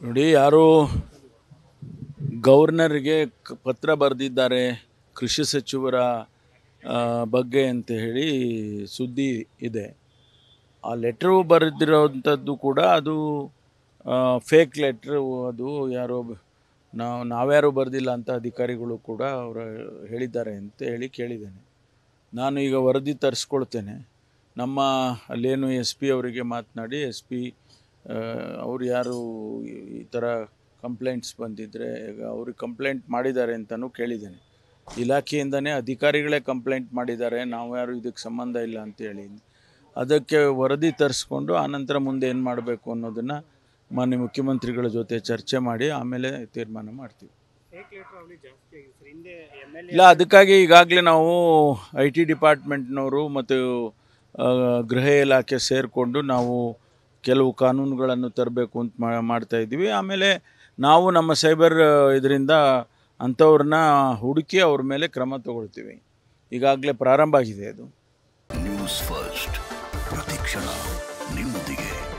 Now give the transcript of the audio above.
ನೋಡಿ ಯಾರೋ ಗವರ್ನರ್ಗೆ ಕ- ಪತ್ರ ಬರೆದಿದ್ದಾರೆ ಕೃಷಿ ಸಚಿವರ ಆ, ಬಗ್ಗೆ ಅಂತ ಹೇಳಿ ಸುದ್ದಿ ಇದೆ ಆ ಲೆಟ್ರು ಬರೆದಿರೋವಂಥದ್ದು ಕೂಡ ಅದು ಫೇಕ್ ಲೆಟ್ರು ಅದು ಯಾರೋ ಬ- ನಾವು ನಾವ್ಯಾರೂ ಬರೆದಿಲ್ಲ ಅಂತ ಅಧಿಕಾರಿಗಳು ಕೂಡ ಅವರು ಹೇಳಿದ್ದಾರೆ ಅಂತ ಹೇಳಿ ಕೇಳಿದ್ದೇನೆ ನಾನು ಈಗ ವರದಿ ತರಿಸ್ಕೊಳ್ತೇನೆ ನಮ್ಮ ಅಲ್ಲೇನು ಎಸ್ ಪಿ ಅವರಿಗೆ ಮಾತನಾಡಿ ಎಸ್ ಪಿ ಅವ್ರು ಯಾರು ಈ- ಈ ಥರ ಕಂಪ್ಲೇಂಟ್ಸ್ ಬಂದಿದ್ದರೆ ಈಗ ಅವ್ರಿಗೆ ಕಂಪ್ಲೇಂಟ್ ಮಾಡಿದ್ದಾರೆ ಅಂತಲೂ ಕೇಳಿದ್ದೇನೆ ಇಲಾಖೆಯಿಂದನೇ ಅಧಿಕಾರಿಗಳೇ ಕಂಪ್ಲೇಂಟ್ ಮಾಡಿದ್ದಾರೆ ನಾವು ಯಾರು ಇದಕ್ಕೆ ಸಂಬಂಧ ಇಲ್ಲ ಅಂತೇಳಿ ಅದಕ್ಕೆ ವರದಿ ತರಿಸ್ಕೊಂಡು ಆನಂತರ ಮುಂದೆ ಏನು ಮಾಡಬೇಕು ಅನ್ನೋದನ್ನು ಮಾನ್ಯ ಮುಖ್ಯಮಂತ್ರಿಗಳ ಜೊತೆ ಚರ್ಚೆ ಮಾಡಿ ಆಮೇಲೆ ತೀರ್ಮಾನ ಮಾಡ್ತೀವಿ ಫೇಕ್ ಲೆಟರ್ ಅವಳಿ ಜಾಸ್ತಿ ಆಗಿದೆ ಸರ್ ಹಿಂದೆ ಎಮ್ ಎಲ್ ಇಲ್ಲ ಅದಕ್ಕಾಗಿ ಈಗಾಗಲೇ ನಾವು ಐ ಟಿ ಡಿಪಾರ್ಟ್ಮೆಂಟ್ನವರು ಮತ್ತು ಆ, ಗೃಹ ಇಲಾಖೆ ಸೇರಿಕೊಂಡು ನಾವು ಕೆಲವು ಕಾನೂನುಗಳನ್ನು ತರಬೇಕು ಅಂತ ಮಾ- ಮಾಡ್ತಾ ಇದ್ದೀವಿ ಆಮೇಲೆ ನಾವು ನಮ್ಮ ಸೈಬರ್ ಇದರಿಂದ ಅಂಥವ್ರನ್ನ ಹುಡುಕಿ ಅವ್ರ ಮೇಲೆ ಕ್ರಮ ತಗೊಳ್ತೀವಿ ಈಗಾಗಲೇ ಪ್ರಾರಂಭ ಆಗಿದೆ ಅದು ನ್ಯೂಸ್ ಫಸ್ಟ್ ಪ್ರತಿಕ್ಷಣ ನಿಮ್ಮೊಂದಿಗೆ